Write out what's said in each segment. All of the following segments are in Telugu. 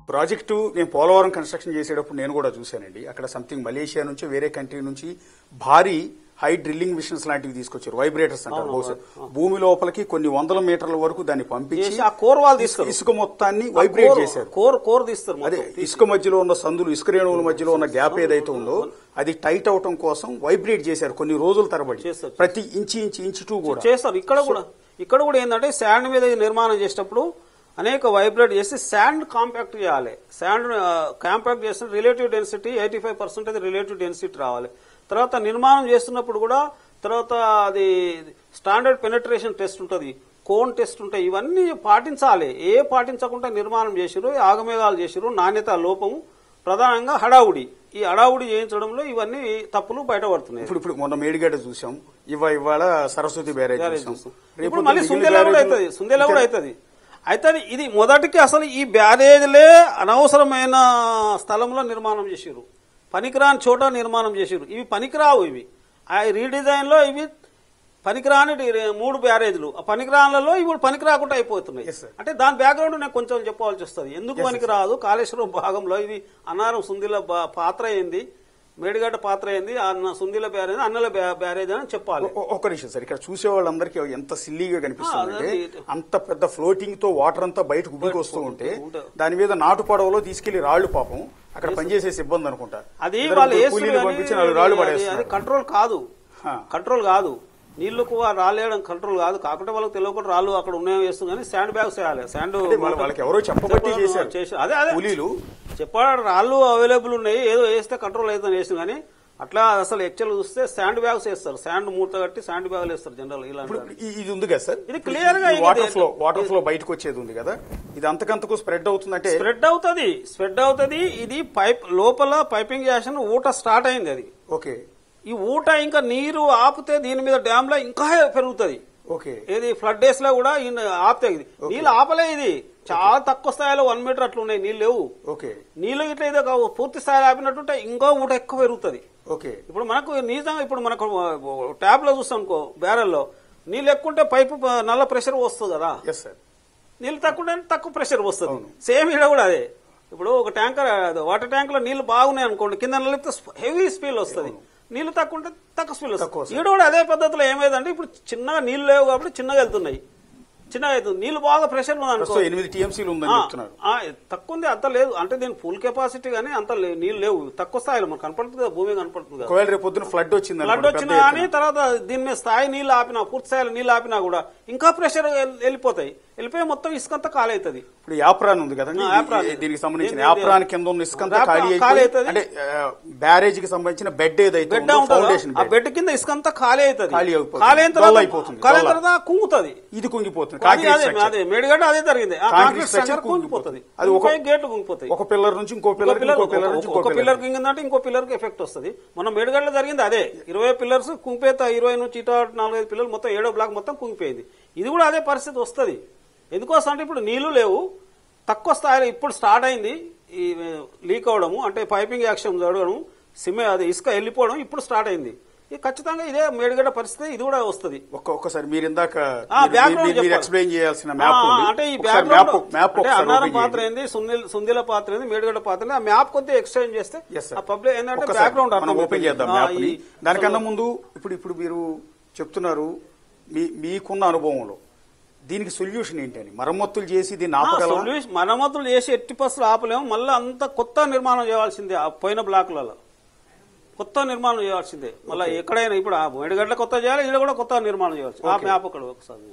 ప్రాజెక్టు నేను పోలవరం కన్స్ట్రక్షన్ చేసేటప్పుడు నేను కూడా చూశానండి అక్కడ సంథింగ్ మలేషియా నుంచి వేరే కంట్రీ నుంచి భారీ హై డ్రిల్లింగ్ మిషన్స్ లాంటివి తీసుకొచ్చారు వైబ్రేటర్స్ అంటారు బహుశా భూమి లోపలికి కొన్ని వందల మీటర్ల వరకు దాన్ని పంపించి చేసి ఆ కోర్ వాళ్ళు తీస్తారు ఇసుక మొత్తాన్ని వైబ్రేట్ కోర్- చేశారు కోర్ కోర్ తీస్తారు అదే మొత్తం. ఇసుక మధ్యలో ఉన్న సందులు ఇసుక రేణువుల మధ్యలో ఉన్న గ్యాప్ ఏదైతే ఉందో అది టైట్ అవటం కోసం వైబ్రేట్ చేశారు కొన్ని రోజుల తరబడి చేస్తారు. ప్రతి ఇంచి ఇంచి ఇంచు టూ కూడా చేస్తారు ఇక్కడ కూడా ఇక్కడ కూడా ఏంటంటే శాండ్ మీద ఇది నిర్మాణం చేసేటప్పుడు అనేక వైబ్రేట్ చేసి శాండ్ కాంపాక్ట్ చేయాలి శాండ్ కాంపాక్ట్ చేస్తే relative density eighty five percent relative density రావాలి తర్వాత నిర్మాణం చేస్తున్నప్పుడు కూడా తర్వాత అది స్టాండర్డ్ పెనట్రేషన్ టెస్ట్ ఉంటుంది కోన్ టెస్ట్ ఉంటాయి ఇవన్నీ పాటించాలి ఏ పాటించకుండా నిర్మాణం చేసిరు ఆగమేఘాలు చేసిరు నాణ్యత లోపము ప్రధానంగా హడావుడి ఈ హడావుడి చేయించడంలో ఇవన్నీ తప్పులు బయటపడుతున్నాయి ఇప్పుడు ఇప్పుడు మొన్న మేడిగడ్డ చూసాం ఇవ ఇవాళ సరస్వతి బ్యారేజ్ బ్యారేజ్ చూసాం చూస్తాం. రేపు ఇప్పుడు మళ్ళీ మిగిలిన సుందేలా కూడా బ్యారేజ్లు- అవుతుంది సుందేలా కూడా అవుతుంది అయితే ఇది మొదటికి అసలు ఈ బ్యారేజ్లే అనవసరమైన స్థలంలో నిర్మాణం చేసిరు పనికిరాని చోట నిర్మాణం చేసిరు ఇవి పనికిరావు ఇవి ఆ రీడిజైన్ లో ఇవి పనికిరాని డి- మూడు బ్యారేజ్లు ఆ పనికిరాన్లలో ఇవి పనికి రాకుండా అయిపోతున్నాయి Yes, sir. అంటే దాని బ్యాక్గ్రౌండ్ నేను కొంచెం చెప్పవలసి వస్తుంది ఎందుకు పనికిరాదు కాళేశ్వరం భాగంలో ఇది అన్నారం సుందిల బా- పాత్ర అయింది మేడిగడ్డ పాత్ర అయింది అన్న సుందిల బ్యారేజ్ అన్నల బ్యా- బ్యారేజ్ అని చెప్పాలి ఒ- ఒక్క నిమిషం సార్ ఇక్కడ చూసే వాళ్ళందరికీ ఎంత సిల్లీగా కనిపిస్తుందంటే ఆ, అది- అంత పెద్ద ఫ్లోటింగ్ తో వాటర్ అంతా బయటకు ఉబ్బికి వస్తూ ఉంటే ఉంటే- దాని మీద నాటు పడవలో తీసుకెళ్లి రాళ్లు పాపం అక్కడ పనిచేసే సిబ్బంది అనుకుంటా అది ఇద్దరు వాళ్ళు ముగ్గురు వేస్తున్నారు కూలీలు కానీ పంపించి నాలుగు రాళ్లు అది- అది పడేస్తున్నారు కంట్రోల్ కాదు హా. కంట్రోల్ కాదు నీళ్లకు రాలేయడం కంట్రోల్ కాదు కాకుండా వాళ్ళకి తెలియకుండా రాళ్ళు అక్కడ ఉన్నాయో వేస్తుంది కానీ శాండ్ బ్యాగ్స్ వేయాలి శాండ్ అంటే వాళ్ళ- వాళ్ళకి ఎవరో చెప్పబట్టి చేశారు చేసి అదే అదే కూలీలు చెప్పాడు రాళ్ళు అవైలబుల్ ఉన్నాయి ఏదో వేస్తే కంట్రోల్ అవుతుంది వేసి కానీ అట్లా అసలు యాక్చువల్ చూస్తే శాండ్ బ్యాగ్స్ వేస్తారు శాండ్ మూత కట్టి శాండ్ బ్యాగులు వేస్తారు జనరల్ ఇలాంటి ఇప్పుడు ఈ- ఇది ఉంది కదా సార్ ఇది clear గా ఇది- వాటర్ ఫ్లో వాటర్ ఫ్లో బయటకు వచ్చేది ఉంది కదా ఇది అంతకంతకు స్ప్రెడ్ అవుతుందంటే స్ప్రెడ్ అవుతుంది స్ప్రెడ్ అవుతుంది ఇది పైప్ లోపల పైపింగ్ చేసిన ఊట స్టార్ట్ అయింది అది ఓకే ఈ ఊట ఇంకా నీరు ఆపితే దీని మీద డ్యామ్ లో ఇంకా పెరుగుతుంది ఓకే ఏది ఫ్లడ్ డేస్ లో కూడా ఈయన ఆపితే ఇది నీళ్ళు ఆపలే ఇది చాలా తక్కువ స్థాయిలో వన్ మీటర్ అట్లా ఉన్నాయి నీళ్ళు లేవు ఓకే నీళ్ళు ఇట్లా ఏదో కావు. పూర్తి స్థాయిలో ఆపినట్టుంటే ఇంకో ఊట ఎక్కువ పెరుగుతుంది ఓకే ఇప్పుడు మనకు నిజంగా ఇప్పుడు మనకు ట్యాప్ లో చూస్తాం అనుకో బ్యారెల్లో నీళ్ళు ఎక్కువ ఉంటే పైపు ప- నల్ల ప్రెషర్ వస్తుంది కదా ఎస్ సార్ నీళ్ళు తక్కువ ఉంటే తక్కువ ప్రెషర్ వస్తుంది సేమ్ ఇక్కడ కూడా అదే ఇప్పుడు ఒక ట్యాంకర్ అది వాటర్ ట్యాంక్ లో నీళ్లు బాగున్నాయి అనుకోండి కింద నలిపితే హెవీ స్పీల్ వస్తుంది నీళ్లు తక్కువ ఉంటే తక్కువ స్పీల్ తక్కువ వస్తుంది ఈడ కూడా అదే పద్ధతిలో ఏమైందంటే ఇప్పుడు చిన్నగా నీళ్లు లేవు కాబట్టి చిన్నగా వెళ్తున్నాయి చిన్నగా అవుతుంది నీళ్లు బాగా ప్రెషర్ ఉంది అనుకో ప్రస్తుతం ఎనిమిది టీఎంసీలు ఉందని ఆ, చెప్తున్నారు ఆ, తక్కువ ఉంది అంత లేదు అంటే దీని ఫుల్ కెపాసిటీ కానీ అంత లే- నీళ్ళు లేవు తక్కువ స్థాయిలో మనకు కనపడుతుంది కదా భూమి కనపడుతుంది కదా ఒకవేళ రేపు పొద్దున ఫ్లడ్ వచ్చింది ఫ్లడ్ వచ్చినా కానీ తర్వాత దీని మీద స్థాయి నీళ్ళు ఆపినా పూర్తి స్థాయిలో నీళ్ళు ఆపినా కూడా ఇంకా ప్రెషర్ వెళ్ళిపోతాయి వెళ్ళిపోయి మొత్తం ఇసుకంతా ఖాళీ అవుతుంది ఇప్పుడు యాప్రాన్ ఉంది కదండి ఆ, యాప్రాన్. ఈ- దీనికి సంబంధించిన దీని- యాప్రాన్ కింద ఉన్న ఇసుకంతా యాప్రాన్ ఖాళీ ఖాళీ అయిపోయి అవుతుంది. అంటే బ్యారేజ్ కి సంబంధించిన బెడ్ ఏదైతే బెడ్ ఉందో ఉంటుందో ఫౌండేషన్ ఆ బెడ్ కింద ఇసుకంతా ఖాళీ అవుతుంది ఖాళీ అయిపోతుంది. ఖాళీ అయిన డొల్ల తర్వాత అయిపోతుంది. ఖాళీ అయిన డొల్ల. తర్వాత కుంగుతుంది ఇది కుంగిపోతుంది అది కాంక్రీట్ అదే స్ట్రక్చర్. అదే మేడిగడ్డ అదే జరిగింది ఆ కాంక్రీట్ కాంక్రీట్ స్ట్రక్చర్ స్ట్రక్చర్ కుంగిపోతుంది అది ఒక- అది గేట్లు కుంగిపోతాయి ఒక పిల్లర్ నుంచి ఇంకో ఒక పిల్లర్ పిల్లర్ ఇంకో పిల్లర్ నుంచి ఇంకో ఒక పిల్లర్ పిల్లర్ కిందంటే ఇంకో పిల్లర్ కి ఎఫెక్ట్ వస్తుంది మన మేడిగడ్డలో జరిగింది అదే ఇరవై పిల్లర్స్ కుంగిపోతే ఇరవై నుంచి ఇటు అటు నాలుగైదు పిల్లలు మొత్తం ఏడో బ్లాక్ మొత్తం కుంగిపోయింది ఇది కూడా అదే పరిస్థితి వస్తుంది ఎందుకోసం అంటే ఇప్పుడు నీళ్లు లేవు తక్కువ స్థాయిలో ఇప్పుడు స్టార్ట్ అయింది ఈ లీక్ అవడము అంటే పైపింగ్ యాక్షన్ జరగడం సిమె అది ఇసుక వెళ్ళిపోవడం ఇప్పుడు స్టార్ట్ అయింది ఇది ఖచ్చితంగా ఇదే మేడిగడ్డ పరిస్థితి ఇది కూడా వస్తుంది ఒక్క ఒక్కసారి మీరు ఇందాక ఆ, మీరు- background మీరు- మీరు చెప్పాలి. ఎక్స్ప్లెయిన్ చేయాల్సిన ఆ, మ్యాప్ ఉంది అంటే ఈ ఒకసారి బ్యాక్గ్రౌండ్ మ్యాప్ మ్యాప్ అంటే ఒకసారి అన్నారం open పాత్ర చేయండి. ఏంది సుందిల సుందిల పాత్ర ఏంది మేడిగడ్డ పాత్ర ఏంది ఆ మ్యాప్ కొంత ఎక్స్చేంజ్ చేస్తే Yes, sir. ఆ పబ్లిక్ ఏంటంటే ఒక్కసారి బ్యాక్గ్రౌండ్ మనం ఓపెన్ చేద్దాం మ్యాప్ ని దానికన్నా ముందు ఇప్పుడు ఇప్పుడు మీరు చెప్తున్నారు మీ మీకున్న అనుభవంలో దీనికి సొల్యూషన్ ఏంటని మరమ్మతులు చేసి దీన్ని ఆపగలమా సొల్యూషన్ మరమ్మతులు చేసి ఎట్టి బస్సులు ఆపలేము మళ్ళీ అంత కొత్త నిర్మాణం చేయాల్సిందే ఆ పోయిన బ్లాకులలో కొత్త నిర్మాణం చేయాల్సిందే మళ్ళీ ఎక్కడైనా ఇప్పుడు ఆ మేడిగడ్డ కొత్త చేయాలి ఇక్కడ కూడా కొత్త నిర్మాణం చేయాల్సి ఆ Okay. మ్యాప్ ఒకటి ఒకసారి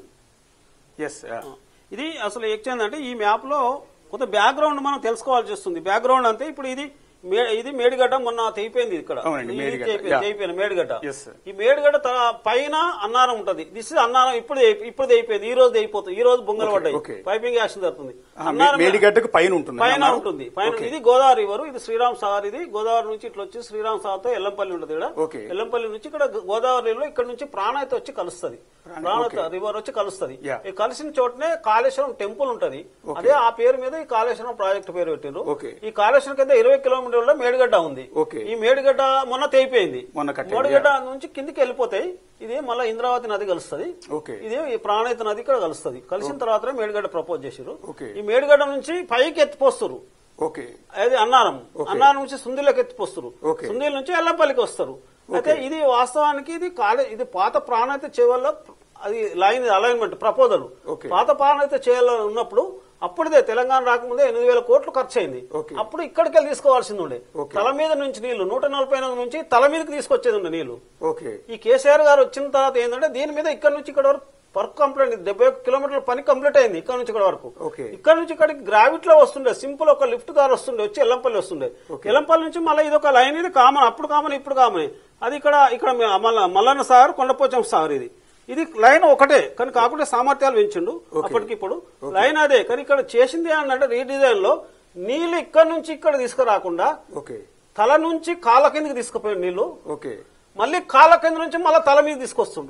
ఎస్ ఇది అసలు ఏంటంటే ఈ మ్యాప్ లో కొంత బ్యాక్గ్రౌండ్ మనం తెలుసుకోవాల్సి వస్తుంది బ్యాక్గ్రౌండ్ అంతే ఇప్పుడు ఇది మే- ఇది మేడిగడ్డ మొన్న తెగిపోయింది ఇక్కడ అవునండి, ఇది మేడిగడ్డ. తెగిపోయింది, Yeah. తెగిపోయింది మేడిగడ్డ Yes, sir. ఈ మేడిగడ్డ త- పైన అన్నారం ఉంటది దిస్ ఇస్ అన్నారం ఇప్పుడు తెగి- ఇప్పుడు అయిపోయింది ఈ రోజు అయిపోతుంది ఈ రోజు బొంగలు Okay, పడ్డాయి okay. పైపింగ్ యాక్షన్ జరుగుతుంది ఆహా, అన్నారం మే- మేడిగడ్డకు పైన ఉంటుంది పైన అన్నారు? ఉంటుంది పైన Okay. ఇది గోదావరి రివర్ ఇది శ్రీరామ్ సాగర్ ఇది గోదావరి నుంచి ఇట్లా వచ్చి శ్రీరామ్ సాగర్ తో ఎల్లంపల్లి ఉంటుంది ఇక్కడ Okay. ఎల్లంపల్లి నుంచి ఇక్కడ గోదావరిలో ఇక్కడ నుంచి ప్రాణాయత వచ్చి కలుస్తుంది ప్రాణాయత okay. రివర్ వచ్చి కలుస్తుంది Yeah. ఈ కలిసిన చోటనే కాళేశ్వరం టెంపుల్ ఉంటది అదే ఆ పేరు మీద ఈ కాళేశ్వరం ప్రాజెక్ట్ పేరు పెట్టిండ్రు Okay. ఈ కాళేశ్వరం కింద ఇరవై కిలోమీటర్ల మేడిగడ్డ ఉంది Okay. ఈ మేడిగడ్డ మొన్న తెగిపోయింది మొన్న కట్టింది, మేడిగడ్డ నుంచి కిందికి వెళ్ళిపోతాయి ఇది మళ్ళీ ఇంద్రావతి నది కలుస్తుంది Okay. ఇది ఈ ప్రాణాయత నది ఇక్కడ కలుస్తుంది కలిసిన తర్వాత మేడిగడ్డ ప్రపోజ్ చేసారు Okay. ఈ మేడిగడ్డ నుంచి పైకి ఎత్తిపోస్తారు ఓకే అది అన్నారం Okay. అన్నారం నుంచి సుందిలోకి ఎత్తిపోస్తారు Okay. సుందిల నుంచి ఎల్లంపల్లికి వస్తారు అయితే ఇది వాస్తవానికి ఇది కాలే ఇది పాత ప్రాణాయిత చేవల్ల అది లైన్ అలైన్మెంట్ ప్రపోజల్ Okay. పాత ప్రాణాయిత చేయాల ఉన్నప్పుడు అప్పుడుదే తెలంగాణ రాకముందే ఎనిమిది వేల కోట్లు ఖర్చు అయింది Okay. అప్పుడు ఇక్కడికి వెళ్ళి తీసుకోవాల్సింది ఉండే Okay. తల మీద నుంచి నీళ్లు నూట నలభై ఎనిమిది నుంచి తల మీదకి తీసుకొచ్చేది ఉండే నీళ్లు ఓకే ఈ కేసీఆర్ గారు వచ్చిన తర్వాత ఏంటంటే దీని మీద ఇక్కడ నుంచి ఇక్కడ వరకు వర్క్ కంప్లీట్ అయింది డెబ్బై ఒక్క కిలోమీటర్ల పని కంప్లీట్ అయింది ఇక్కడ నుంచి ఇక్కడ వరకు Okay. ఇక్కడ నుంచి ఇక్కడికి గ్రావిటీలో వస్తుండే సింపుల్ ఒక లిఫ్ట్ దారి వస్తుండే వచ్చి ఎల్లంపల్లి వస్తుండే ఎల్లంపల్లి నుంచి మళ్ళీ ఇది ఒక లైన్ ఇది కామన్ అప్పుడు కామన్ ఇప్పుడు కామన్ అది ఇక్కడ ఇక్కడ మే- మల్ల మల్లన్న సాగర్ కొండపోచం సాగర్ ఇది ఇది లైన్ ఒకటే కానీ కాకుండా సామర్థ్యాలు పెంచిండు అప్పటికి ఇప్పుడు లైన్ అదే కానీ ఇక్కడ చేసింది ఏంటంటే రీడిజైన్ లో నీళ్లు ఇక్కడ నుంచి ఇక్కడ తీసుకురాకుండా ఓకే తల నుంచి కాళ్ళ కిందకి తీసుకుపోయాడు నీళ్లు ఓకే మళ్ళీ కాళ్ళ కింద నుంచి మళ్ళీ తల మీద తీసుకొస్తుండు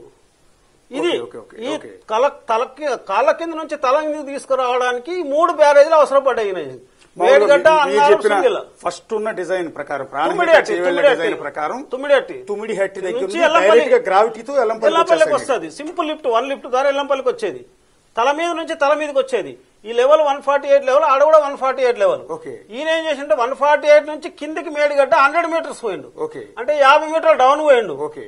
ఇది ఓకే, ఓకే, ఈ ఓకే. తల తలకి కాళ్ళ కింద నుంచి తల మీద తీసుకురావడానికి ఈ మూడు బ్యారేజీలు అవసరపడ్డాయి ఈయన. మేడిగడ్డ మీరు అన్నారం చెప్పిన సుందిల్ల. ఫస్ట్ ఉన్న డిజైన్ ప్రకారం తుమ్మిడి ప్రాణహిత హట్టి, చేవేళ్ల తుమ్మిడి డిజైన్ హట్టి. ప్రకారం తుమ్మిడి హట్టి. తుమ్మిడి హట్టి దగ్గర నుంచి నుంచి ఎల్లంపల్లి- డైరెక్ట్ గా గ్రావిటీతో ఎల్లంపల్లి ఎల్లంపల్లికి వచ్చేస్తుంది. వస్తుంది సింపుల్ లిఫ్ట్ వన్ లిఫ్ట్ ద్వారా ఎల్లంపల్లికి వచ్చేది తల మీద నుంచి తల మీదకి వచ్చేది ఈ level one forty eight level ఆడ కూడా one forty eight level okay. ఈయన ఏం చేసింటే వన్ ఫార్టీ ఎయిట్ నుంచి కిందికి మేడిగడ్డ హండ్రెడ్ మీటర్స్ పోయిండు ఓకే. అంటే యాభై మీటర్లు డౌన్ పోయిండు ఓకే.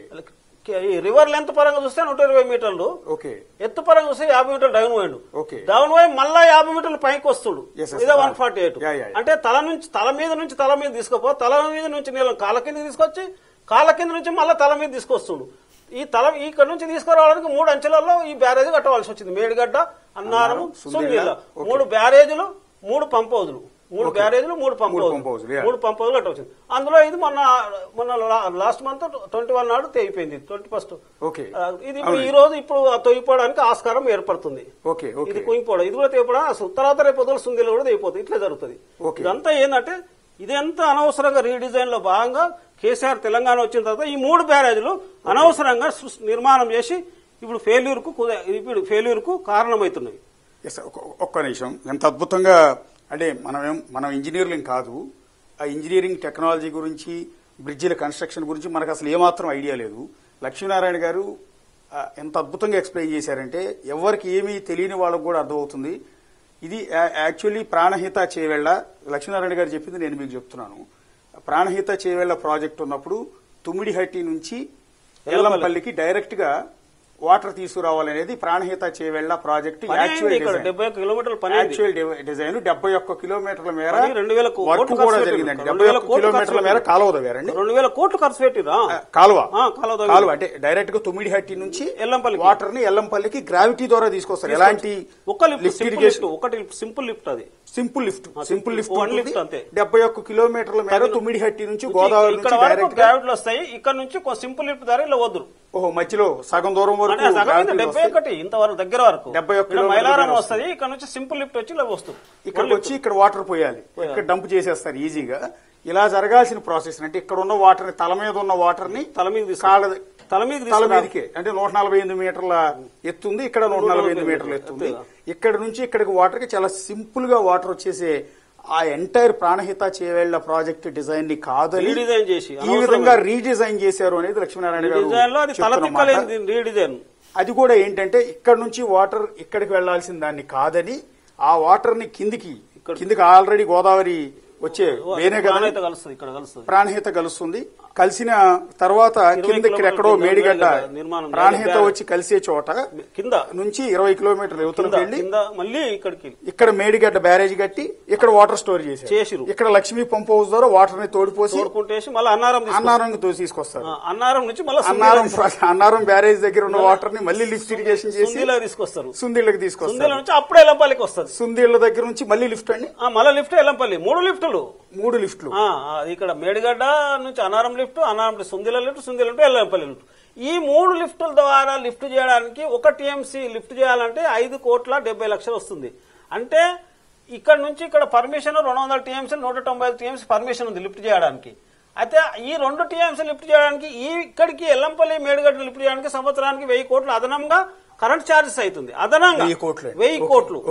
ఈ రివర్ లెంత్ పరంగా చూస్తే నూట ఇరవై మీటర్లు ఓకే ఎత్తు పరంగా చూస్తే యాభై మీటర్లు డౌన్ పోయిండు ఓకే. డౌన్ పోయి మళ్ళా యాభై మీటర్లు పైకి వస్తుడు Yes, yes. ఇదే one forty eight Yeah, yeah, yeah. అంటే తల నుంచి తల మీద నుంచి తల మీద తీసుకోపో తల మీద నుంచి నీళ్ళ కాళ్ళ కింద తీసుకొచ్చి కాళ్ళ కింద నుంచి మళ్ళీ తల మీద తీసుకొస్తుడు ఈ తల ఇక్కడ నుంచి తీసుకురావడానికి మూడు అంచెలలో ఈ బ్యారేజ్ కట్టవలసి వచ్చింది మేడిగడ్డ అన్నారము అన్నారం, సుందిల్ల. సుందిల్ల ఓకే. మూడు బ్యారేజీలు మూడు పంప్ హౌజులు మూడు బ్యారేజీలు మూడు పంప్ మూడు హౌజులు. పంప్ హౌజులు, yeah. మూడు పంప్ హౌజులు కట్టవచ్చింది అందులో ఇది మొన్న మొన్న లాస్ట్ మంత్ ట్వంటీ వన్ నాడు తెగిపోయింది ట్వంటీ ఫస్ట్ ఓకే ఇది ఇప్పుడు ఈ రోజు ఇప్పుడు తొయ్యిపోవడానికి ఆస్కారం ఏర్పడుతుంది ఓకే ఇది ఓకే కుంగిపోవడం ఇది కూడా తెగిపోవడం అసలు తర్వాత రేపు వదలు సుందీలు కూడా తెగిపోతుంది ఇట్లా జరుగుతుంది ఓకే. ఇదంతా ఏంటంటే ఇదంతా అనవసరంగా రీడిజైన్ లో భాగంగా కేసీఆర్ తెలంగాణ వచ్చిన తర్వాత ఈ మూడు బ్యారేజ్లు అనవసరంగా సృష్టి- నిర్మాణం చేసి ఇప్పుడు ఫెయిల్యూర్ కు కుద- ఇప్పుడు ఫెయిల్యూర్ కు కారణమవుతున్నాయి ఎస్ ఒక్క- ఒక్క నిమిషం ఎంత అద్భుతంగా అంటే మనం ఏం- మనం ఇంజనీర్లం కాదు ఆ ఇంజనీరింగ్ టెక్నాలజీ గురించి బ్రిడ్జిల కన్స్ట్రక్షన్ గురించి మనకు అసలు ఏమాత్రం ఐడియా లేదు లక్ష్మీనారాయణ గారు ఆ, ఎంత అద్భుతంగా ఎక్స్ప్లెయిన్ చేశారంటే ఎవరికి ఏమీ తెలియని వాళ్ళకు కూడా అర్థమవుతుంది ఇది యా- యాక్చువల్లీ ప్రాణహిత చేవేళ్ల లక్ష్మీనారాయణ గారు చెప్పింది నేను మీకు చెప్తున్నాను ప్రాణహిత చేవేళ్ల ప్రాజెక్ట్ ఉన్నప్పుడు తుమ్మిడిహట్టి నుంచి ఎల్లంపల్లికి డైరెక్ట్ గా వాటర్ తీసుకురావాలనేది ప్రాణహిత చేవేళ్ల ప్రాజెక్ట్ పని అయింది యాక్చువల్ ఇక్కడ డిజైన్. డెబ్బై ఒక్క కిలోమీటర్ల పని అయింది. యాక్చువల్ డి- డిజైన్ డెబ్బై ఒక్క కిలోమీటర్ల మేర పని రెండు వేల కో- వర్క్ కోట్లు కూడా ఖర్చు జరిగిందండి పెట్టారు. డెబ్బై రెండు వేల ఒక్క కోట్లు కిలోమీటర్ల ఖర్చు మేర పెట్టారు. కాలువ తవ్వారండి రెండు వేల కోట్లు ఖర్చు పెట్టిరా ఆ, కాలువ ఆ, కాలువ తవ్వారు. కాలువ అంటే డైరెక్ట్ గా తుమ్మిడిహట్టి నుంచి ఎల్లంపల్లికి. వాటర్ ని ఎల్లంపల్లికి గ్రావిటీ ద్వారా తీసుకొస్తారు ఎలాంటి ఒక lift lift simple irrigation lift ఒకటి సింపుల్ లిఫ్ట్ అది సింపుల్ లిఫ్ట్ ఆ, సింపుల్ లిఫ్ట్ one ఉంటుంది. lift అంతే. డెబ్బై ఒక్క కిలోమీటర్ల మేర తుమ్మిడిహట్టి నుంచి గోదావరి ఇక్కడ నుంచి వరకు డైరెక్ట్ గా గ్రావిటీలు వస్తాయి ఇక్కడ నుంచి కొంచెం సింపుల్ లిఫ్ట్ దారి ఇలా వద్దు ఓహో మధ్యలో సగం దూరం అంటే వరకు ఆ సగం gravity డెబ్బై వస్తాయి. ఒకటి ఇంతవరకు దగ్గర వరకు 71 ఇక్కడ కిలోమీటర్ల మైలారం మేర వస్తుంది ఇక్కడ నుంచి సింపుల్ లిఫ్ట్ వచ్చి ఇలా వస్తుంది ఇక్కడికి వచ్చి ఇక్కడ వాటర్ పోయాలి ఇక్కడ డంప్ చేసేస్తారు ఈజీగా ఇలా జరగాల్సిన ప్రాసెస్ అంటే ఇక్కడ ఉన్న వాటర్ ని తల మీద ఉన్న వాటర్ ని తల మీద తీసుకు- కాళ్ళ తల మీద తల తీసుకురా- మీదకే అంటే నూట నలభై ఎనిమిది మీటర్ల ఎత్తుంది ఇక్కడ నూట నలభై ఎనిమిది మీటర్ల ఎత్తుంది ఇక్కడ నుంచి ఇక్కడికి వాటర్ కి చాలా సింపుల్ గా వాటర్ వచ్చేసే ఆ entire Pranahita Chevella project design ని కాదని రీడిజైన్ చేసి ఈ విధంగా రీడిజైన్ చేశారు అనేది లక్ష్మీనారాయణ గారు డిజైన్ లో అది చెప్తున్న మాట. తలతిక్కలేని రీడిజైన్ అది కూడా ఏంటంటే ఇక్కడ నుంచి వాటర్ ఇక్కడికి వెళ్లాల్సిన దాన్ని కాదని ఆ వాటర్ ని కిందికి కిందికి ఆల్రెడీ గోదావరి వచ్చే వేరే కదా ప్రాణహిత కలుస్తుంది ఇక్కడ కలుస్తుంది ప్రాణహిత కలుస్తుంది కలిసిన తర్వాత కింద ఇక్కడ ఎక్కడో కిలోమీటర్ల మేడిగడ్డ మేడిగడ్డ నిర్మాణం ప్రాణహిత బ్యారేజ్. వచ్చి కలిసే చోట కింద నుంచి ఇరవై కిలోమీటర్ల యువతలకు కింద వెళ్లి కింద మళ్ళీ ఇక్కడికి ఇక్కడ మేడిగడ్డ బ్యారేజ్ కట్టి ఇక్కడ వాటర్ స్టోర్ చేశారు చేసిరు. ఇక్కడ లక్ష్మీ పంప్ హౌస్ ద్వారా వాటర్ ని తోడిపోసి తోడుకుంటేసి మళ్ళీ అన్నారం తీసుకొస్తారు. అన్నారం తీసుకొస్తారు ఆ, అన్నారం నుంచి మళ్ళీ అన్నారం అన్నారం బ్యారేజ్ దగ్గర ఉన్న వాటర్ ని మళ్ళీ లిఫ్ట్ ఇరిగేషన్ చేసి సుందీలా తీసుకొస్తారు సుందిళ్ళకి సుందీల తీసుకొస్తారు నుంచి అప్పుడే ఎల్లంపల్లికి వస్తుంది సుందిళ్ళ దగ్గర నుంచి మళ్ళీ లిఫ్ట్ అండి ఆ, మళ్ళీ లిఫ్ట్ ఎల్లంపల్లి మూడు లిఫ్టులు మూడు లిఫ్ట్లు ఆ, ఆ, ఇక్కడ మేడిగడ్డ నుంచి Annaram lift Annaram lift Sundilla lift Sundilla lift Yellampalli lift ఈ మూడు లిఫ్టుల ద్వారా లిఫ్ట్ చేయడానికి ఒక టీఎంసీ లిఫ్ట్ చేయాలంటే ఐదు కోట్ల డెబ్బై లక్షలు వస్తుంది అంటే ఇక్కడ నుంచి ఇక్కడ పర్మిషన్ రెండు వందల టీఎంసీ నూట తొంభై ఐదు టీఎంసీ పర్మిషన్ ఉంది లిఫ్ట్ చేయడానికి అయితే ఈ రెండు టీఎంసీ లిఫ్ట్ చేయడానికి ఈ ఇక్కడికి ఎల్లంపల్లి మేడిగడ్డ లిఫ్ట్ చేయడానికి సంవత్సరానికి వెయ్యి కోట్లు అదనంగా కరెంట్ ఛార్జెస్ అవుతుంది అదనంగా వెయ్యి కోట్లు అండి. వెయ్యి ఓకే, కోట్లు ఓకే.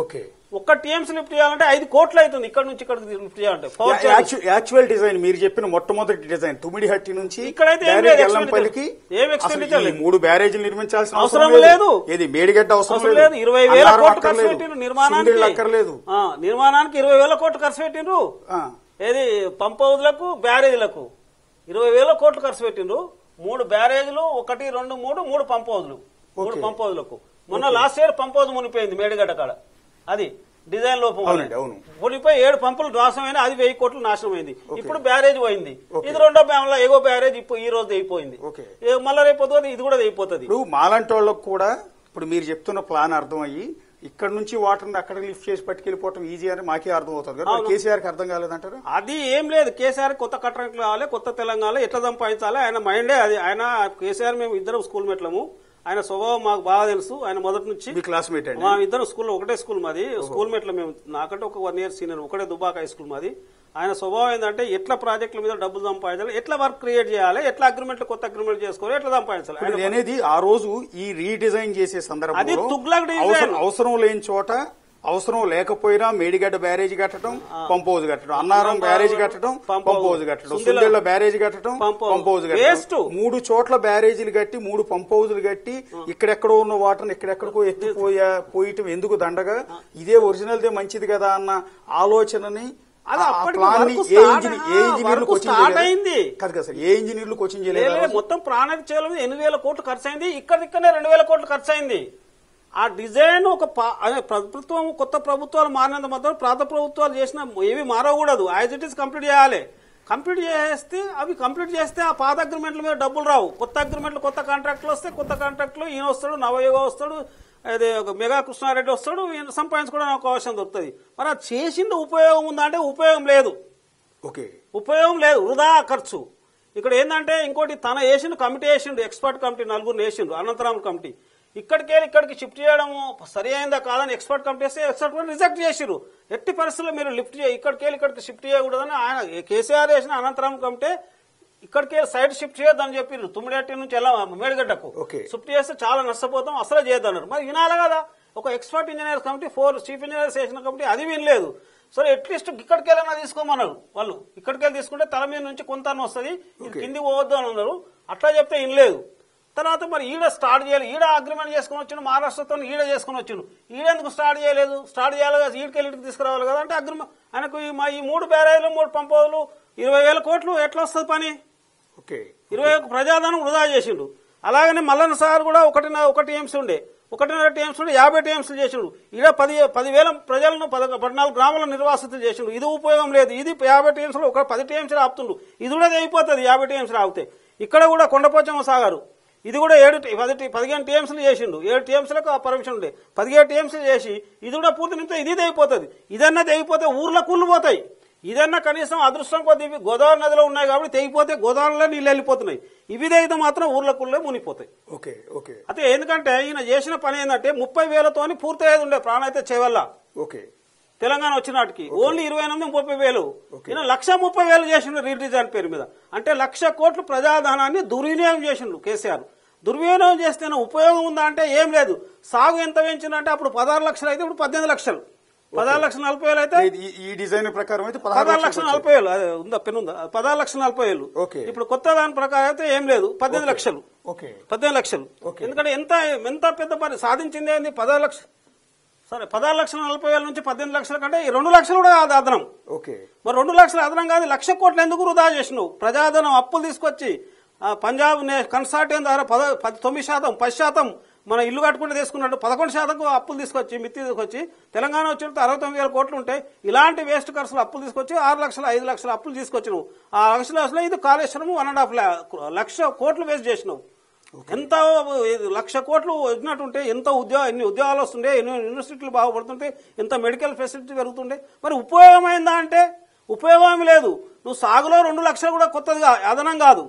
ఒక్క టీఎంసీ లిఫ్ట్ చేయాలంటే ఐదు కోట్లు అవుతుంది ఇక్కడ నుంచి ఇక్కడ లిఫ్ట్ చేయాలంటే పవర్ చేయాలి. యాక్చువల్ డిజైన్ మీరు చెప్పిన మొట్టమొదటి డిజైన్ తుమిడి హట్టి నుంచి ఇక్కడైతే ఏం direct లేదు ఎల్లంపల్లికి expenditure. ఏం అసలు expenditure ఈ లేదు. మూడు బ్యారేజీలు నిర్మించాల్సిన అవసరం లేదు. ఏది మేడిగడ్డ అవసరం అవసరం లేదు ఇరవై వేల అన్నారం కోట్లు ఖర్చు అక్కర్లేదు. పెట్టిండ్రు నిర్మాణానికి సుందిళ్ళు అక్కర్లేదు ఆ, నిర్మాణానికి ఇరవై వేల కోట్లు ఖర్చు పెట్టిండ్రు ఆ, ఏది పంప్ హౌజ్లకు బ్యారేజీలకు ఇరవై వేల కోట్లు ఖర్చు పెట్టిండ్రు మూడు బ్యారేజీలు ఒకటి రెండు మూడు మూడు పంప్ హౌజ్లు మూడు ఓకే. పంప్ హౌజ్లకు మొన్న లాస్ట్ ఇయర్ పంప్ హౌజ్ మునిపోయింది మేడిగడ్డ కాడ అది డిజైన్ లోపం వల్ల. అవునండి, అవును. మునిపోయి ఏడు పంపులు నాశనమైంది అది వెయ్యి కోట్లు నాశనమైంది ఇప్పుడు బ్యారేజ్ పోయింది ఇది రెండో బ్యామ్లో ఎగో బ్యారేజ్ ఇప్పుడు ఈ రోజు అయిపోయింది ఓకే. మళ్ళీ రేపు పొద్దున ఇది కూడా అయిపోతుంది ఇప్పుడు మాలాంటి వాళ్ళకు కూడా ఇప్పుడు మీరు చెప్తున్న ప్లాన్ అర్థం అయ్యి ఇక్కడ నుంచి వాటర్ అక్కడ లిఫ్ట్ చేసి పట్టుకెళ్ళిపోవటం ఈజీ అని మాకే అర్థం అవుతుంది కదా కేసీఆర్ కి అర్థం కాలేదంటారు అది ఏం లేదు కేసీఆర్ కొత్త కట్టడానికి కావాలి కొత్త తెలంగాణ ఎట్లా సంపాదించాలి ఆయన మైండే అది ఆయన కేసీఆర్ మేము ఇద్దరం స్కూల్ మెట్లము ఆయన స్వభావం మాకు బాగా తెలుసు ఆయన మొదటి నుంచి మీ క్లాస్మేట్ అండి మా ఇద్దరు స్కూల్ ఒకటే స్కూల్ మాది స్కూల్ మేట్లో మేము నాకంటే ఒక వన్ ఇయర్ సీనియర్ ఒకటే దుబాక్ హై స్కూల్ మాది ఆయన స్వభావం ఏంటంటే ఎట్లా ప్రాజెక్టుల మీద డబ్బులు సంపాదించాలి ఎట్లా వర్క్ క్రియేట్ చేయాలి ఎట్లా అగ్రిమెంట్లు కొత్త అగ్రిమెంట్ చేసుకోవాలి ఎట్లా సంపాదించాలి ఇప్పుడు ఆయన ఇది అనేది ఆ రోజు ఈ రీడిజైన్ చేసే అది సందర్భంలో తుగ్లక్ డిజైన్. అవసరం అవసరం లేని చోట అవసరం లేకపోయినా మేడిగడ్డ బ్యారేజ్ కట్టడం పంప్ హౌజ్ కట్టడం అన్నారం బ్యారేజ్ కట్టడం పంప్ పంప్ హౌజ్. హౌజ్ కట్టడం సుందిల్ల సుందిళ్ళ బ్యారేజ్ కట్టడం pump house. Pump house Waste. కట్టడం మూడు చోట్ల బ్యారేజీలు కట్టి మూడు పంప్ హౌజులు కట్టి ఇక్కడెక్కడో ఉన్న వాటర్ ఇక్కడెక్కడికో ఎత్తిపోయా పోయటం ఎందుకు దండగా ఇదే ఒరిజినల్దే మంచిది కదా అన్న ఆలోచనని అది ఆ అప్పటికి ప్లాన్ ని వర్క్ ఏ స్టార్ట్ ఇంజనీర్ ఏ ఆ, ఇంజనీర్లు వర్క్ కోచింగ్ స్టార్ట్ చేయలేదా? అయింది. కాదు కదా సార్ ఏ ఇంజనీర్లు కోచింగ్ చేయలేదు లేదు, మొత్తం ప్రాణానికి చేయలేదు ఎనిమిది వేల కోట్లు ఖర్చు అయింది ఇక్కడ ఇక్కడనే రెండు వేల కోట్లు ఖర్చు అయింది ఆ డిజైన్ ఒక పా- అదే ప్రభుత్వం కొత్త ప్రభుత్వాలు మారినంత మాత్రం పాత ప్రభుత్వాలు చేసిన ఏవి మారకూడదు యాజ్ ఇట్ ఈస్ కంప్లీట్ చేయాలి కంప్లీట్ చేస్తే అవి కంప్లీట్ చేస్తే ఆ పాత అగ్రిమెంట్ల మీద డబ్బులు రావు కొత్త అగ్రిమెంట్లు కొత్త కాంట్రాక్ట్లు వస్తే కొత్త కాంట్రాక్ట్లు ఈయన వస్తాడు నవయుగ వస్తాడు అదే ఒక మెగా కృష్ణారెడ్డి వస్తాడు ఈయన సంపాదించుకోవడానికి ఒక అవకాశం దొరుకుతుంది మరి అది చేసింది ఉపయోగం ఉందా అంటే ఉపయోగం లేదు ఓకే ఉపయోగం లేదు వృధా ఖర్చు ఇక్కడ ఏంటంటే ఇంకోటి తన వేసిండు కమిటీ వేసిండు ఎక్స్పర్ట్ కమిటీ నలుగురు వేసిండు అనంతరామ్ కమిటీ ఇక్కడికి వెళ్ళి ఇక్కడికి షిఫ్ట్ చేయడం సరి అయిందా కాదని ఎక్స్పర్ట్ కమిటీ వేస్తే ఎక్స్పర్ట్ కమిటీ రిజెక్ట్ చేసిరు ఎట్టి పరిస్థితుల్లో మీరు లిఫ్ట్ చేయ ఇక్కడికి వెళ్ళి ఇక్కడికి షిఫ్ట్ చేయకూడదని ఆయన కేసీఆర్ వేసిన అనంతరామ్ కమిటీ ఇక్కడికి వెళ్ళి సైడ్ షిఫ్ట్ చేయొద్దని చెప్పారు తుమ్మిడేటి నుంచి ఎలా మేడిగడ్డకు ఓకే. షిఫ్ట్ చేస్తే చాలా నష్టపోతాం అసలే చేయొద్దన్నారు మరి వినాలి కదా ఒక expert engineers committee four chief engineers వేసిన కమిటీ అది వినలేదు సరే అట్లీస్ట్ ఇక్కడికి వెళ్ళినా తీసుకోమన్నారు వాళ్ళు ఇక్కడికి వెళ్ళి తీసుకుంటే తల మీద నుంచి కొంత వస్తుంది ఇది కింది పోవద్దు అని అన్నారు అట్లా చెప్తే వినలేదు తర్వాత మరి ఈడ స్టార్ట్ చేయాలి ఈడ అగ్రిమెంట్ చేసుకుని వచ్చిండు మహారాష్ట్రతో ఈడ చేసుకుని వచ్చిండు ఈడెందుకు స్టార్ట్ చేయలేదు స్టార్ట్ చేయాలి కదా ఈడికి వెళ్ళి తీసుకురావాలి కదా అంటే అగ్రిమెంట్ ఆయనకు ఈ మా ఈ మూడు బ్యారేజ్లు మూడు పంపోలు ఇరవై వేల కోట్లు ఎట్లా వస్తుంది పని ఓకే ఇరవై ఒక్క ప్రజాధనం వృధా చేసిండు అలాగనే మల్లన్న సార్ కూడా ఒకటి ఒకటి టీఎంసీ ఉండే ఒకటిన్నర టీఎంసీ ఉండే యాభై టీఎంసీలు చేసిండు ఈడ పది పదివేల ప్రజలను పద పద్నాలుగు గ్రామాల నిర్వాసితులు చేసిండు ఇది ఉపయోగం లేదు ఇది యాభై టీఎంసీలు ఒక పది టీఎంసీలు ఆపుతుండు ఇది కూడా అయిపోతుంది యాభై టీఎంసీలు ఆపితే ఇక్కడ కూడా కొండపోచమ్మ సాగారు ఇది కూడా ఏడు టీ- పది టీ- పదిహేను టీఎంసీలు చేసిండు ఏడు టీఎంసీలకు పర్మిషన్ ఉండే పదిహేడు టీఎంసీలు చేసి ఇది కూడా పూర్తి నింపితే ఇది అయిపోతుంది ఇదన్నా తెగిపోతే ఊర్లో కూలిపోతాయి ఇదన్నా కనీసం అదృష్టం కొద్ది ఇవి గోదావరి నదిలో ఉన్నాయి కాబట్టి తెగిపోతే గోదావరిలో నీళ్ళు వెళ్ళిపోతున్నాయి ఇవి తెగితే మాత్రం ఊర్ల కుళ్ళే మునిగిపోతాయి ఓకే ఓకే అయితే ఎందుకంటే ఈయన చేసిన పని ఏంటంటే ముప్పై వేలతోని పూర్తయ్యేది ఉండే ప్రాణైతే చేవల్ల ఓకే తెలంగాణ వచ్చినాటికి ఓన్లీ ఇరవై ఎనిమిది ముప్పై వేలు ఈయన లక్ష ముప్పై వేలు చేసిండు రీడిజైన్ పేరు మీద అంటే లక్ష కోట్లు ప్రజాధనాన్ని దుర్వినియోగం చేసిండు కేసీఆర్ దుర్వినియోగం చేస్తే ఉపయోగం ఉందా అంటే ఏం లేదు సాగు ఎంత పెంచిందంటే అప్పుడు పదహారు లక్షలు అయితే ఇప్పుడు పద్దెనిమిది లక్షలు పదహారు లక్షల నలభై వేలు అయితే ఇది- ఈ డిజైన్ ప్రకారం అయితే పదహారు పదహారు లక్షలు లక్షల నలభై వేలు అదే ఉందా పెన్ ఉందా పదహారు లక్షల నలభై వేలు ఓకే. ఇప్పుడు కొత్త దాని ప్రకారం అయితే ఏం లేదు పద్దెనిమిది లక్షలు ఓకే పద్దెనిమిది లక్షలు ఓకే. ఎందుకంటే ఎంత ఎంత పెద్ద పని సాధించింది ఏంది పదహారు లక్షలు సరే పదహారు లక్షల నలభై వేల నుంచి పద్దెనిమిది లక్షల కంటే ఈ రెండు లక్షలు కూడా అది అదనం ఓకే మరి రెండు లక్షల అదనం కాదు లక్ష కోట్లు ఎందుకు వృధా చేసినావు ప్రజాధనం అప్పులు తీసుకొచ్చి ఆ, పంజాబ్ నే- కన్సార్టియం ద్వారా పద పది తొమ్మిది శాతం పది శాతం మన ఇల్లు కట్టుకుంటే తీసుకున్నట్టు పదకొండు శాతం అప్పులు తీసుకొచ్చి మిత్తి తీసుకొచ్చి తెలంగాణ వచ్చినట్టు అరవై తొమ్మిది వేల కోట్లు ఉంటాయి ఇలాంటి వేస్ట్ ఖర్చులు అప్పులు తీసుకొచ్చి ఆరు లక్షల ఐదు లక్షల అప్పులు తీసుకొచ్చినావు ఆ లక్షల అసలు ఇది Kaleshwaram one and half lakh కోట్లు వేస్ట్ చేసినావు ఎంత ఇది లక్ష కోట్లు వచ్చినట్టుంటే ఎంత ఉద్యోగ ఎన్ని ఉద్యోగాలు వస్తుండే ఎన్ని యూనివర్సిటీలు బాగుపడుతుంటే ఎంత మెడికల్ ఫెసిలిటీ పెరుగుతుండే మరి ఉపయోగమైందా అంటే ఉపయోగం లేదు నువ్వు సాగులో రెండు లక్షలు కూడా కొత్తదిగా అదనం కాదు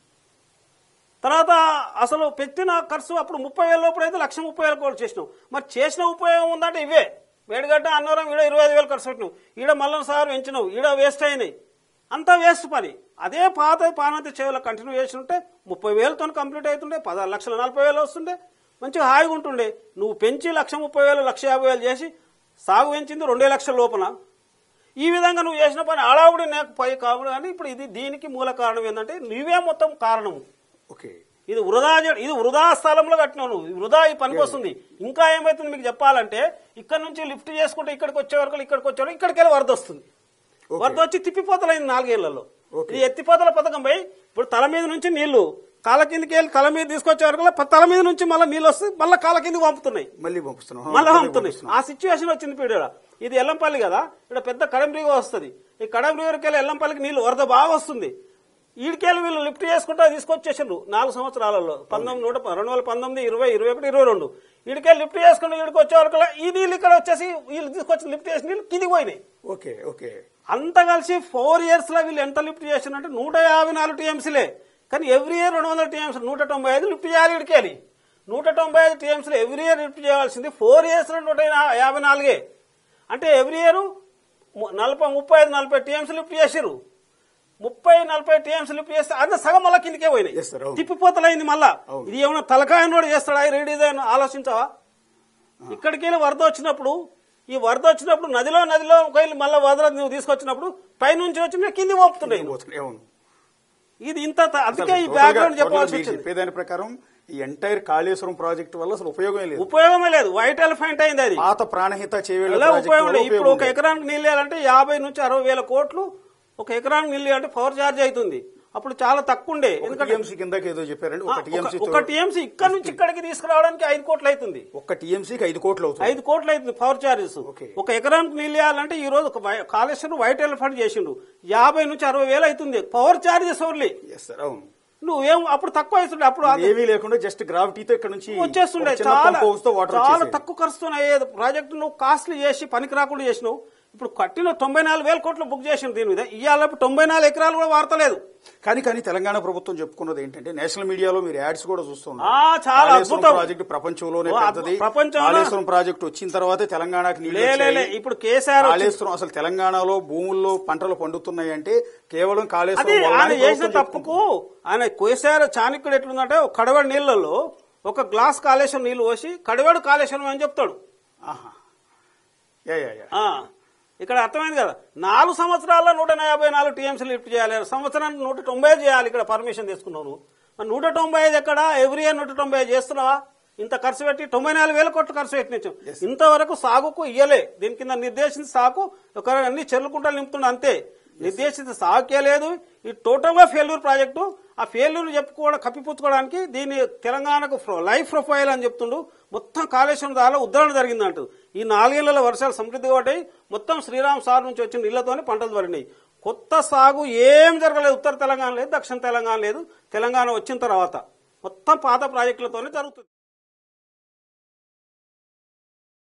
తర్వాత అసలు పెట్టిన ఖర్చు అప్పుడు ముప్పై వేల లోపల అయితే లక్ష ముప్పై వేల కోట్లు చేసినావు మరి చేసిన ఉపయోగం ఉందంటే ఇవే వేడిగడ్డ అన్నవరం ఈడ ఇరవై ఐదు వేలు ఖర్చు పెట్టినావు ఈడ మల్లన సార్ పెంచినావు ఈడ వేస్ట్ అయినాయి అంతా వేస్ట్ పని అదే పాత పానతి చేయాల కంటిన్యూ చేసి ఉంటే ముప్పై వేలతో కంప్లీట్ అవుతుండే పదహారు లక్షల నలభై వేలు వస్తుండే మంచిగా హాయిగా ఉంటుండే నువ్వు పెంచి లక్ష ముప్పై వేలు లక్ష యాభై వేలు చేసి సాగు పెంచింది రెండే లక్షల లోపల ఈ విధంగా నువ్వు చేసిన పని అడావుడి నాకు పై కావుడు కానీ ఇప్పుడు ఇది దీనికి మూల కారణం ఏంటంటే నువ్వే మొత్తం కారణము ఓకే ఇది వృధా చే- ఇది వృధా స్థలంలో కట్టినావు నువ్వు ఇది వృధా ఈ పనికి వస్తుంది ఇంకా ఏమైతుంది మీకు చెప్పాలంటే ఇక్కడ నుంచి లిఫ్ట్ చేసుకుంటే ఇక్కడికి వచ్చే వరకు ఇక్కడికి వచ్చే వరకు ఇక్కడికి వెళ్ళి వరద వస్తుంది వరద వచ్చి తిప్పిపోతలైంది నాలుగేళ్లలో ఓకే. ఇది ఎత్తిపోతల పథకం పోయి ఇప్పుడు తల మీద నుంచి నీళ్లు కాల కిందకి వెళ్ళి తల మీద తీసుకొచ్చే వరకు ప- తల మీద నుంచి మళ్ళీ నీళ్ళు వస్తే మళ్ళీ కాల కిందకి పంపుతున్నాయి మళ్ళీ పంపిస్తున్నాం మళ్ళీ మళ్ళీ పంపుతున్నాయి పంపిస్తున్నాం. ఆ సిచ్యువేషన్ వచ్చింది పీడ ఇది ఎల్లంపల్లి కదా ఇక్కడ పెద్ద కడం రివర్ వస్తుంది ఈ కడం రివర్కి వెళ్ళి ఎల్లంపల్లికి నీళ్లు వరద బాగా వస్తుంది ఈడికెళ్ళి వీళ్ళు లిఫ్ట్ చేసుకుంటా తీసుకొచ్చేసిండ్రు నాలుగు సంవత్సరాలలో పంతొమ్మిది నూట ప- రెండు వేల పంతొమ్మిది ఇరవై ఇరవై ఒకటి ఇరవై రెండు ఈడికెళ్ళి లిఫ్ట్ చేసుకుంటూ ఈడికి వచ్చే వరకు ఈ నీళ్ళు ఇక్కడ వచ్చేసి వీళ్ళు తీసుకొచ్చి లిఫ్ట్ చేసి నీళ్ళు కిందికి పోయినాయి ఓకే ఓకే అంత కలిసి ఫోర్ ఇయర్స్ లో వీళ్ళు ఎంత లిఫ్ట్ చేసినంటే నూట యాభై నాలుగు టీఎంసీలే కానీ ఎవ్రీ ఇయర్ రెండు వందల టీఎంసీ నూట తొంభై ఐదు లిఫ్ట్ చేయాలి ఇడికేది నూట తొంభై ఐదు టీఎంసీలు ఎవ్రీ ఇయర్ లిఫ్ట్ చేయాల్సింది ఫోర్ ఇయర్స్ లో నూట యాభై నాలుగే అంటే ఎవ్రీ ఇయర్ నలభై ముప్పై ఐదు నలభై టీఎంసీ లిఫ్ట్ చేసిరు ముప్పై నలభై టీఎంసీ లిఫ్ట్ చేస్తే అది సగం మళ్ళా కిందకే పోయినాయి Yes, sir, అవును. తిప్పిపోతలైంది మళ్ళా అవును. ఇది ఏమైనా తలకాయ నోడు చేస్తాడా ఈ రీడిజైన్ ఆలోచించావా ఇక్కడికి వెళ్ళి వరద వచ్చినప్పుడు ఈ వరద వచ్చినప్పుడు నదిలో నదిలో వెళ్ళి మళ్ళీ వరద నువ్వు తీసుకొచ్చినప్పుడు పైనుంచి వచ్చి కింది మోపుతున్నాయి పోతున్నాయి, అవును ఇది ఇంత త- అందుకే ఈ అసలు బ్యాక్గ్రౌండ్ టోటల్గా- చెప్పాల్సి టోటల్గా మీరు వచ్చింది చెప్పేదాని ప్రకారం ఈ ఎంటైర్ కాళేశ్వరం ప్రాజెక్ట్ వల్ల అసలు ఉపయోగమే లేదు ఉపయోగమే లేదు వైట్ ఎలిఫెంట్ అయింది అది పాత ప్రాణహిత చేవేళ్ల అలా ప్రాజెక్టు ఉపయోగం వల్ల లేదు ఇప్పుడు ఒక ఉపయోగం లేదు. ఎకరానికి నీళ్ళు వేయాలంటే యాభై నుంచి అరవై వేల కోట్లు ఒక ఎకరానికి నీళ్ళు అంటే పవర్ ఛార్జ్ అవుతుంది అప్పుడు చాలా తక్కువ ఉండే ఒక ఎందుకంటే టీఎంసీ కిందకి ఏదో చెప్పారండి ఆ, ఒక ఒక- టీఎంసీ ఒక టీఎంసీ ఇక్కడ నుంచి ఇక్కడికి తీసుకురావడానికి ఐదు కోట్లు అవుతుంది ఒక్క టీఎంసీకి ఐదు కోట్లు అవుతుంది ఐదు కోట్లు అవుతుంది పవర్ చార్జెస్ ఓకే. ఒక ఎకరానికి నీళ్ళు వేయాలంటే ఈ రోజు ఒక వై- కాళేశ్వరం వైట్ ఎలిఫెంట్ చేసిండు యాభై నుంచి అరవై వేలు అవుతుంది power charges only yes sir అవును నువ్వేం అప్పుడు తక్కువ అవుతుండే అప్పుడు అది ఏమీ లేకుండా జస్ట్ గ్రావిటీతో ఇక్కడ నుంచి వచ్చేస్తుండే ఒక చిన్న చాలా పంప్ హౌస్ తో వాటర్ చాలా వచ్చేసేది. తక్కువ ఖర్చుతో అయ్యేది ప్రాజెక్టు నువ్వు కాస్ట్లీ చేసి పనికి రాకుండా చేసినావు ఇప్పుడు కట్టిన తొంభై నాలుగు వేల కోట్లు బుక్ చేసిండు దీని మీద ఇవాళ తొంభై నాలుగు ఎకరాలు కూడా వాడతలేదు కానీ కానీ తెలంగాణ ప్రభుత్వం చెప్పుకున్నది ఏంటంటే నేషనల్ మీడియాలో మీరు యాడ్స్ కూడా చూస్తున్నారు ఆ, చాలా కాళేశ్వరం అద్భుతం. ప్రాజెక్టు ప్రపంచంలోనే ఓ, పెద్దది ప్రపంచంలో- కాళేశ్వరం ప్రాజెక్టు వచ్చిన తర్వాతే తెలంగాణకి నీళ్లు లే, లే, లే. వచ్చాయి. ఇప్పుడు కేసీఆర్ వచ్చి- కాళేశ్వరం అసలు తెలంగాణలో భూముల్లో పంటలు పండుతున్నాయి అంటే కేవలం అది కాళేశ్వరం ఆయన వల్లనే చేసిన ప్రభుత్వం తప్పుకు ఆయన కేసీఆర్ చాణక్యుడు ఎట్లుందంటే ఒక కడవడి నీళ్లలో ఒక గ్లాస్ కాళేశ్వరం నీళ్లు పోసి కడవడు కాళేశ్వరం అని చెప్తాడు ఆహా. యా యా యా ఆ, ఇక్కడ అర్థమైంది కదా నాలుగు సంవత్సరాల్లో నూట యాభై నాలుగు టీఎంసీ లిఫ్ట్ చేయాలి సంవత్సరానికి నూట తొంభై ఐదు చేయాలి ఇక్కడ పర్మిషన్ తీసుకున్నావు నువ్వు. మరి నూట తొంభై ఐదు ఎక్కడ ఎవ్రీ ఇయర్ నూట తొంభై ఐదు చేస్తున్నావా ఇంత ఖర్చు పెట్టి తొంభై నాలుగు వేల కోట్లు ఖర్చు పెట్టినచ్చు ఇంతవరకు సాగుకు ఇయ్యలే దీని కింద నిర్దేశించిన సాగు ఒక అన్ని చెల్లుకుంటా నింపుతుండ అంతే నిర్దేశిత సాగుకే లేదు ఈ టోటల్ గా ఫెయిల్యూర్ ప్రాజెక్టు ఆ ఫెయిల్యూర్ చెప్పుకోవడం కప్పిపుచ్చుకోవడానికి దీని తెలంగాణకు ఫ్రో- లైఫ్ ప్రొఫైల్ అని చెప్తుండు మొత్తం కాళేశ్వరం దానిలో ఉద్ధరణ జరిగిందంటూ ఈ నాలుగేళ్ల వర్షాలు సమృద్ధిగా పడ్డాయి మొత్తం శ్రీరామ్ సార్ నుంచి వచ్చిన నీళ్లతోనే పంటలు పడినాయి కొత్త సాగు ఏం జరగలేదు ఉత్తర తెలంగాణ లేదు దక్షిణ తెలంగాణ లేదు తెలంగాణ వచ్చిన తర్వాత మొత్తం పాత ప్రాజెక్టులతోనే జరుగుతుంది